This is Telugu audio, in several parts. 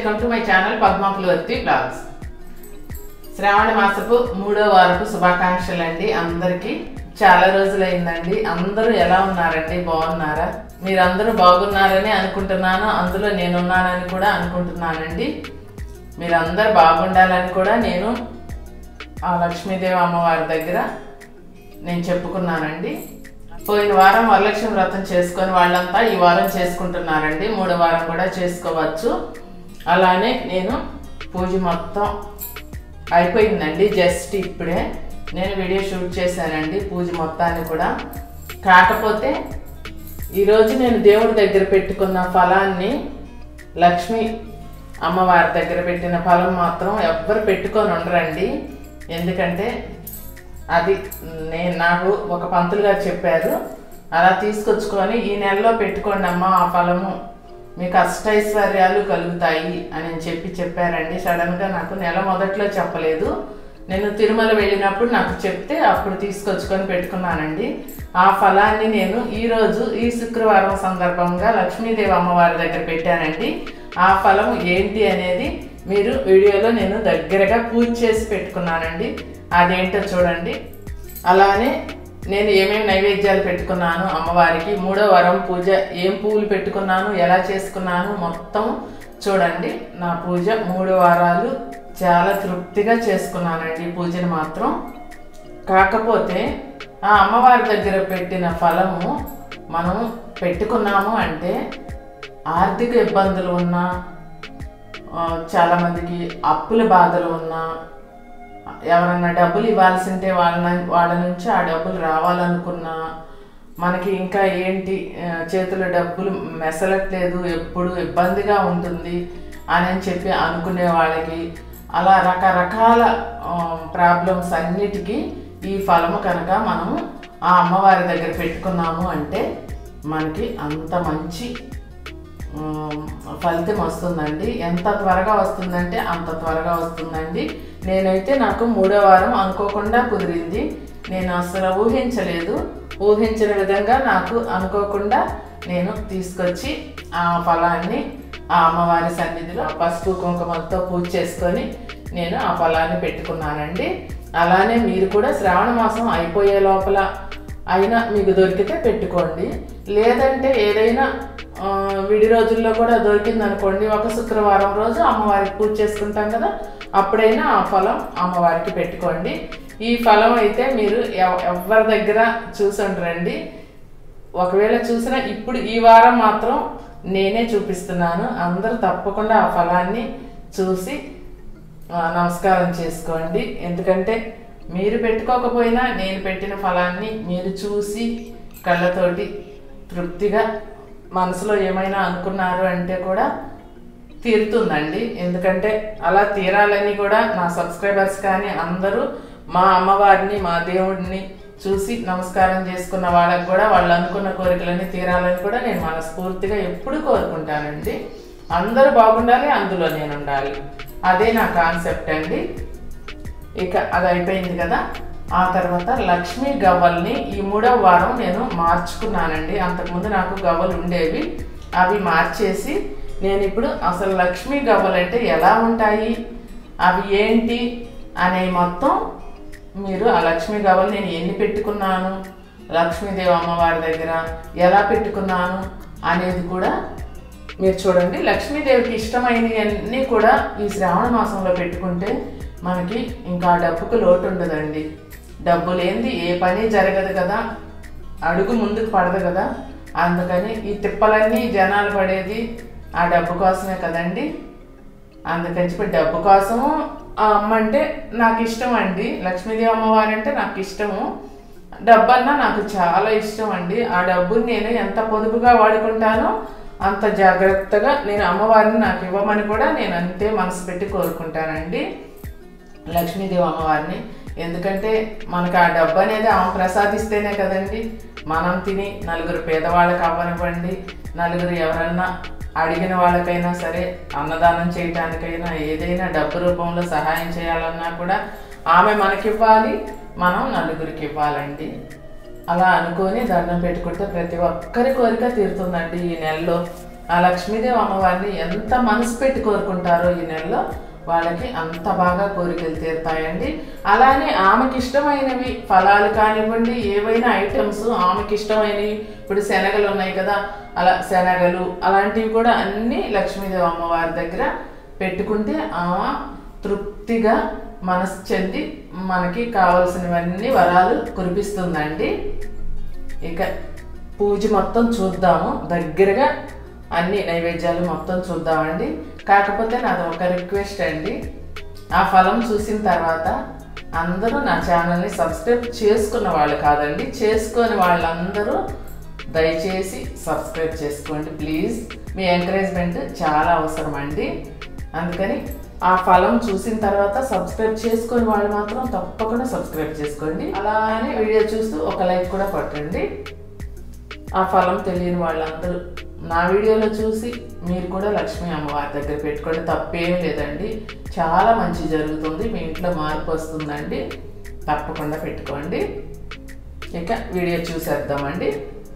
welcome to my channel Padma Pulavarthi blogs Shravana మాసపు మూడో వారపు శుభాకాంక్షలు అండి అందరికీ చాలా రోజులైందండి అందరూ ఎలా ఉన్నారండి బాగున్నారా మీరందరూ బాగున్నారని అనుకుంటున్నాను అందులో నేనున్నానని కూడా అనుకుంటున్నానండి మీరందరూ బాగుండాలని కూడా నేను ఆ లక్ష్మీదేవి అమ్మవారి దగ్గర నేను చెప్పుకున్నానండి పోయిన వారం వరలక్ష్మి వ్రతం చేసుకొని వాళ్ళంతా ఈ వారం చేసుకుంటున్నారండి మూడో వారం కూడా చేసుకోవచ్చు అలానే నేను పూజ మొత్తం అయిపోయిందండి జస్ట్ ఇప్పుడే నేను వీడియో షూట్ చేశానండి పూజ మొత్తాన్ని కూడా కాకపోతే ఈరోజు నేను దేవుడి దగ్గర పెట్టుకున్న ఫలాన్ని లక్ష్మి అమ్మవారి దగ్గర పెట్టిన ఫలం మాత్రం ఎవ్వరు పెట్టుకొని ఉండరండి ఎందుకంటే అది నేను నాకు ఒక పంతులు గారు చెప్పారు అలా తీసుకొచ్చుకొని ఈ నెలలో పెట్టుకోండి అమ్మా ఆ ఫలము మీకు అష్టైశ్వర్యాలు కలుగుతాయి అని చెప్పి చెప్పారండి సడన్గా నాకు నెల మొదట్లో చెప్పలేదు నేను తిరుమల వెళ్ళినప్పుడు నాకు చెప్తే అప్పుడు తీసుకొచ్చుకొని పెట్టుకున్నానండి ఆ ఫలాన్ని నేను ఈరోజు ఈ శుక్రవారం సందర్భంగా లక్ష్మీదేవి అమ్మవారి దగ్గర పెట్టానండి ఆ ఫలం ఏంటి అనేది మీరు వీడియోలో నేను దగ్గరగా పూజ చేసి పెట్టుకున్నానండి అదేంటో చూడండి అలానే నేను ఏమేమి నైవేద్యాలు పెట్టుకున్నాను అమ్మవారికి మూడో వారం పూజ ఏం పువ్వులు పెట్టుకున్నాను ఎలా చేసుకున్నాను మొత్తం చూడండి నా పూజ మూడు వారాలు చాలా తృప్తిగా చేసుకున్నానండి పూజను మాత్రం కాకపోతే ఆ అమ్మవారి దగ్గర పెట్టిన ఫలము మనం పెట్టుకున్నాము అంటే ఆర్థిక ఇబ్బందులు ఉన్నా ఆ, చాలామందికి అప్పుల బాధలు ఉన్నా ఎవరన్నా డబ్బులు ఇవ్వాల్సి ఉంటే వాళ్ళ న- వాళ్ళ నుంచి ఆ డబ్బులు రావాలనుకున్నా మనకి ఇంకా ఏంటి ఆ, చేతిలో డబ్బులు మెసలట్లేదు ఎప్పుడు ఇబ్బందిగా ఉంటుంది అని అని చెప్పి అనుకునే వాళ్ళకి అలా రకరకాల ప్రాబ్లమ్స్ అన్నిటికీ ఈ ఫలము కనుక మనము ఆ అమ్మవారి దగ్గర పెట్టుకున్నాము అంటే మనకి అంత మంచి ఉమ్, ఫలితం వస్తుందండి ఎంత త్వరగా వస్తుందంటే అంత త్వరగా వస్తుందండి నేనైతే నాకు మూడో వారం అనుకోకుండా కుదిరింది నేను అసలు ఊహించలేదు ఊహించిన విధంగా నాకు అనుకోకుండా నేను తీసుకొచ్చి ఆ ఫలాన్ని ఆ అమ్మవారి సన్నిధిలో పసుపు కుంకుమలతో పూజ చేసుకొని నేను ఆ ఫలాన్ని పెట్టుకున్నానండి అలానే మీరు కూడా శ్రావణ మాసం అయిపోయే లోపల అయినా మీకు దొరికితే పెట్టుకోండి లేదంటే ఏదైనా ఆ, విడి రోజుల్లో కూడా దొరికింది అనుకోండి ఒక శుక్రవారం రోజు అమ్మవారికి పూజ చేసుకుంటాం కదా అప్పుడైనా ఆ ఫలం అమ్మవారికి పెట్టుకోండి ఈ ఫలం అయితే మీరు ఎవ- ఎవరి దగ్గర చూసండి ఒకవేళ చూసినా ఇప్పుడు ఈ వారం మాత్రం నేనే చూపిస్తున్నాను అందరూ తప్పకుండా ఆ ఫలాన్ని చూసి ఆ, నమస్కారం చేసుకోండి ఎందుకంటే మీరు పెట్టుకోకపోయినా నేను పెట్టిన ఫలాన్ని మీరు చూసి కళ్ళతోటి తృప్తిగా మనసులో ఏమైనా అనుకున్నారు అంటే కూడా తీరుతుందండి ఎందుకంటే అలా తీరాలని కూడా నా సబ్స్క్రైబర్స్ కానీ అందరూ మా అమ్మవారిని మా దేవుడిని చూసి నమస్కారం చేసుకున్న వాళ్ళకి కూడా వాళ్ళు అనుకున్న కోరికలన్నీ తీరాలని కూడా నేను మనస్ఫూర్తిగా ఎప్పుడు కోరుకుంటానండి అందరూ బాగుండాలి అందులో నేను ఉండాలి అదే నా కాన్సెప్ట్ అండి ఇక అది అయిపోయింది కదా ఆ తర్వాత లక్ష్మీ గవ్వల్ని ఈ మూడవ వారం నేను మార్చుకున్నానండి అంతకుముందు నాకు గవ్వలు ఉండేవి అవి మార్చేసి నేను ఇప్పుడు అసలు లక్ష్మీ గవ్వలు అంటే ఎలా ఉంటాయి అవి ఏంటి అనే మొత్తం మీరు ఆ లక్ష్మీ గవ్వలు నేను ఎన్ని పెట్టుకున్నాను లక్ష్మీదేవి అమ్మవారి దగ్గర ఎలా పెట్టుకున్నాను అనేది కూడా మీరు చూడండి లక్ష్మీదేవికి ఇష్టమైనవి అన్నీ కూడా ఈ శ్రావణ మాసంలో పెట్టుకుంటే మనకి ఇంకా ఆ డబ్బుకు లోటు ఉండదండి డబ్బు లేనిది ఏ పని జరగదు కదా అడుగు ముందుకు పడదు కదా అందుకని ఈ తిప్పలన్నీ జనాలు పడేది ఆ డబ్బు కోసమే కదండి అందుకని చెప్పి డబ్బు కోసము ఆ అమ్మ అంటే నాకు ఇష్టం అండి లక్ష్మీదేవి అమ్మవారు అంటే నాకు ఇష్టము డబ్బు అన్నా నాకు చాలా ఇష్టం అండి ఆ డబ్బుని నేను ఎంత పొదుపుగా వాడుకుంటానో అంత జాగ్రత్తగా నేను అమ్మవారిని నాకు ఇవ్వమని కూడా నేను అంతే మనసు పెట్టి కోరుకుంటానండి లక్ష్మీదేవి అమ్మవారిని ఎందుకంటే మనకు ఆ డబ్బు అనేది ఆమె ప్రసాదిస్తేనే కదండి మనం తిని నలుగురు పేదవాళ్ళకి అవ్వనివ్వండి నలుగురు ఎవరన్నా అడిగిన వాళ్ళకైనా సరే అన్నదానం చేయటానికైనా ఏదైనా డబ్బు రూపంలో సహాయం చేయాలన్నా కూడా ఆమె మనకివ్వాలి మనం నలుగురికి ఇవ్వాలండి అలా అనుకొని దండం పెట్టుకుంటే ప్రతి ఒక్కరి కోరిక తీరుతుందండి ఈ నెలలో ఆ లక్ష్మీదేవి అమ్మవారిని ఎంత మనసు పెట్టి కోరుకుంటారో ఈ నెలలో వాళ్ళకి అంత బాగా కోరికలు తీరుతాయండి అలానే ఆమెకి ఇష్టమైనవి ఫలాలు కానివ్వండి ఏవైనా ఐటమ్స్ ఆమెకి ఇష్టమైనవి ఇప్పుడు శనగలు ఉన్నాయి కదా అలా శనగలు అలాంటివి కూడా అన్నీ లక్ష్మీదేవి అమ్మవారి దగ్గర పెట్టుకుంటే ఆమె తృప్తిగా మనసు చెంది మనకి కావలసినవన్నీ వరాలు కురిపిస్తుందండి ఇక పూజ మొత్తం చూద్దాము దగ్గరగా అన్ని నైవేద్యాలు మొత్తం చూద్దామండి కాకపోతే నాది ఒక రిక్వెస్ట్ అండి ఆ ఫలం చూసిన తర్వాత అందరూ నా ఛానల్ని సబ్స్క్రైబ్ చేసుకున్న వాళ్ళు కాదండి చేసుకొని వాళ్ళందరూ దయచేసి సబ్స్క్రైబ్ చేసుకోండి ప్లీజ్ మీ ఎంకరేజ్మెంట్ చాలా అవసరం అండి అందుకని ఆ ఫలం చూసిన తర్వాత సబ్స్క్రైబ్ చేసుకొని వాళ్ళు మాత్రం తప్పకుండా సబ్స్క్రైబ్ చేసుకోండి అలానే వీడియో చూస్తూ ఒక లైక్ కూడా కొట్టండి ఆ ఫలం తెలియని వాళ్ళందరూ నా వీడియోలో చూసి మీరు కూడా లక్ష్మీ అమ్మవారి దగ్గర పెట్టుకోండి తప్పేం లేదండి చాలా మంచి జరుగుతుంది మీ ఇంట్లో మార్పు వస్తుందండి తప్పకుండా పెట్టుకోండి ఇక వీడియో చూసేద్దామండి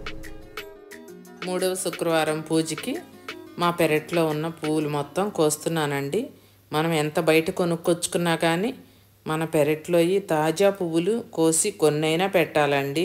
మూడవ శుక్రవారం పూజకి మా పెరట్లో ఉన్న పువ్వులు మొత్తం కోస్తున్నానండి మనం ఎంత బయట కొనుక్కొచ్చుకున్నా కానీ మన పెరట్లో ఈ తాజా పువ్వులు కోసి కొన్నైనా పెట్టాలండి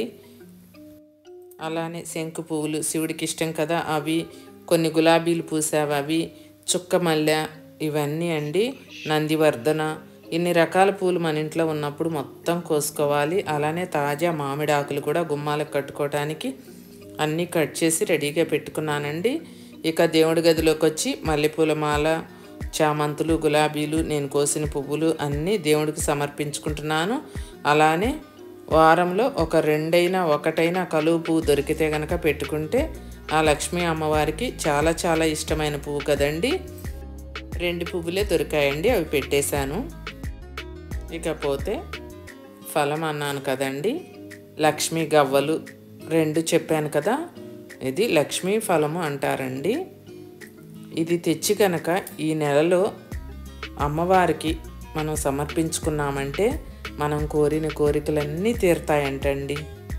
అలానే శంకు పువ్వులు శివుడికి ఇష్టం కదా అవి కొన్ని గులాబీలు పూసావి అవి చుక్క మల్లె ఇవన్నీ అండి నందివర్ధన ఇన్ని రకాల పూలు మన ఇంట్లో ఉన్నప్పుడు మొత్తం కోసుకోవాలి అలానే తాజా మామిడి ఆకులు కూడా గుమ్మాలకు కట్టుకోవడానికి అన్నీ కట్ చేసి రెడీగా పెట్టుకున్నానండి ఇక దేవుడి గదిలోకి వచ్చి మల్లెపూల మాల చామంతులు గులాబీలు నేను కోసిన పువ్వులు అన్నీ దేవుడికి సమర్పించుకుంటున్నాను అలానే వారంలో ఒక రెండైనా ఒకటైనా కలువు పువ్వు దొరికితే కనుక పెట్టుకుంటే ఆ లక్ష్మీ అమ్మవారికి చాలా చాలా ఇష్టమైన పువ్వు కదండి రెండు పువ్వులే దొరికాయండి అవి పెట్టేశాను ఇకపోతే ఫలం అన్నాను కదండి లక్ష్మీ గవ్వలు రెండు చెప్పాను కదా ఇది లక్ష్మీ ఫలము అంటారండి ఇది తెచ్చి కనుక ఈ నెలలో అమ్మవారికి మనం సమర్పించుకున్నామంటే మనం కోరిన కోరికలన్నీ తీరుతాయంటండి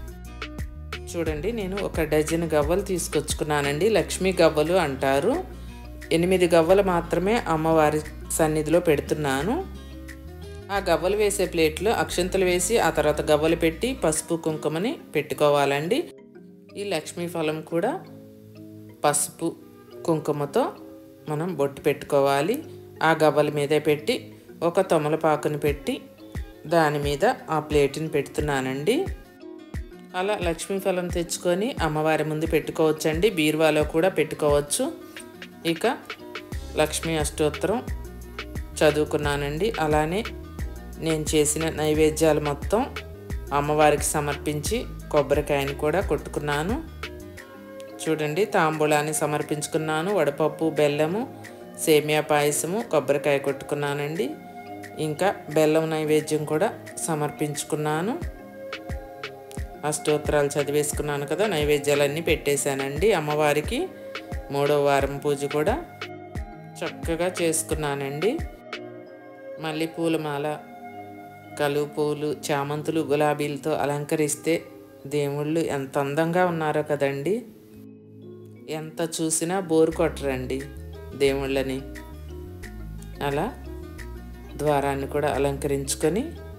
చూడండి నేను ఒక డజన్ గవ్వలు తీసుకొచ్చుకున్నానండి లక్ష్మీ గవ్వలు అంటారు ఎనిమిది గవ్వలు మాత్రమే అమ్మవారి సన్నిధిలో పెడుతున్నాను ఆ గవ్వలు వేసే ప్లేట్లో అక్షంతలు వేసి ఆ తర్వాత గవ్వలు పెట్టి పసుపు కుంకుమని పెట్టుకోవాలండి ఈ లక్ష్మీ ఫలం కూడా పసుపు కుంకుమతో మనం బొట్టు పెట్టుకోవాలి ఆ గవ్వల మీదే పెట్టి ఒక తమలపాకుని పెట్టి దాని మీద ఆ ప్లేట్ని పెడుతున్నానండి అలా లక్ష్మీ ఫలం తెచ్చుకొని అమ్మవారి ముందు పెట్టుకోవచ్చండి బీరువాలో కూడా పెట్టుకోవచ్చు ఇక లక్ష్మీ అష్టోత్తరం చదువుకున్నానండి అలానే నేను చేసిన నైవేద్యాలు మొత్తం అమ్మవారికి సమర్పించి కొబ్బరికాయని కూడా కొట్టుకున్నాను చూడండి తాంబూలాన్ని సమర్పించుకున్నాను వడపప్పు బెల్లము సేమియా పాయసము కొబ్బరికాయ కొట్టుకున్నానండి ఇంకా బెల్లం నైవేద్యం కూడా సమర్పించుకున్నాను అష్టోత్తరాలు చదివేసుకున్నాను కదా నైవేద్యాలన్నీ పెట్టేశానండి అమ్మవారికి మూడో వారం పూజ కూడా చక్కగా చేసుకున్నానండి మళ్ళీ పూలమాల కలువ పువ్వులు చామంతులు గులాబీలతో అలంకరిస్తే దేవుళ్ళు ఎంత అందంగా ఉన్నారో కదండి ఎంత చూసినా బోరు కొట్టరండి దేవుళ్ళని అలా ద్వారాన్ని కూడా అలంకరించుకొని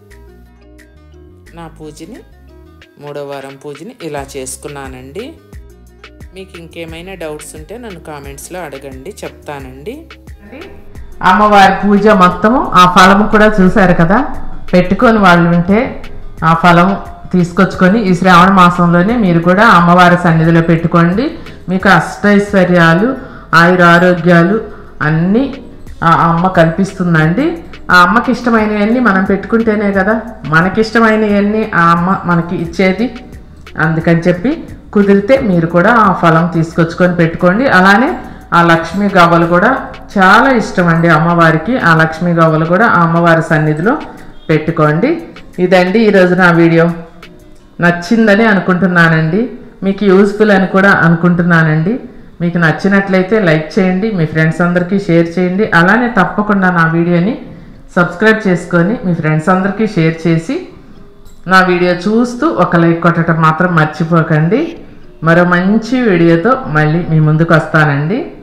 నా పూజని మూడో వారం పూజని ఇలా చేసుకున్నానండి మీకు ఇంకేమైనా డౌట్స్ ఉంటే నన్ను కామెంట్స్లో అడగండి చెప్తానండి అమ్మవారి పూజ మొత్తము ఆ ఫలము కూడా చూశారు కదా పెట్టుకొని వాళ్ళు ఉంటే ఆ ఫలం తీసుకొచ్చుకొని ఈ శ్రావణ మాసంలోనే మీరు కూడా అమ్మవారి సన్నిధిలో పెట్టుకోండి మీకు అష్టైశ్వర్యాలు ఆయుర ఆరోగ్యాలు అన్నీ ఆ అమ్మ కల్పిస్తుందండి ఆ అమ్మకి ఇష్టమైనవన్నీ మనం పెట్టుకుంటేనే కదా మనకి ఇష్టమైనవన్నీ ఆ అమ్మ మనకి ఇచ్చేది అందుకని చెప్పి కుదిరితే మీరు కూడా ఆ ఫలం తీసుకొచ్చుకొని పెట్టుకోండి అలానే ఆ లక్ష్మీ గవ్వలు కూడా చాలా ఇష్టం అండి అమ్మవారికి ఆ లక్ష్మీ గవ్వలు కూడా ఆ అమ్మవారి సన్నిధిలో పెట్టుకోండి ఇదండి ఈరోజు నా వీడియో నచ్చిందని అనుకుంటున్నానండి మీకు యూస్ఫుల్ అని కూడా అనుకుంటున్నానండి మీకు నచ్చినట్లయితే లైక్ చేయండి మీ ఫ్రెండ్స్ అందరికీ షేర్ చేయండి అలానే తప్పకుండా నా వీడియోని సబ్స్క్రైబ్ చేసుకొని మీ ఫ్రెండ్స్ అందరికీ షేర్ చేసి నా వీడియో చూస్తూ ఒక లైక్ కొట్టడం మాత్రం మర్చిపోకండి మరో మంచి వీడియోతో మళ్ళీ మీ ముందుకు వస్తానండి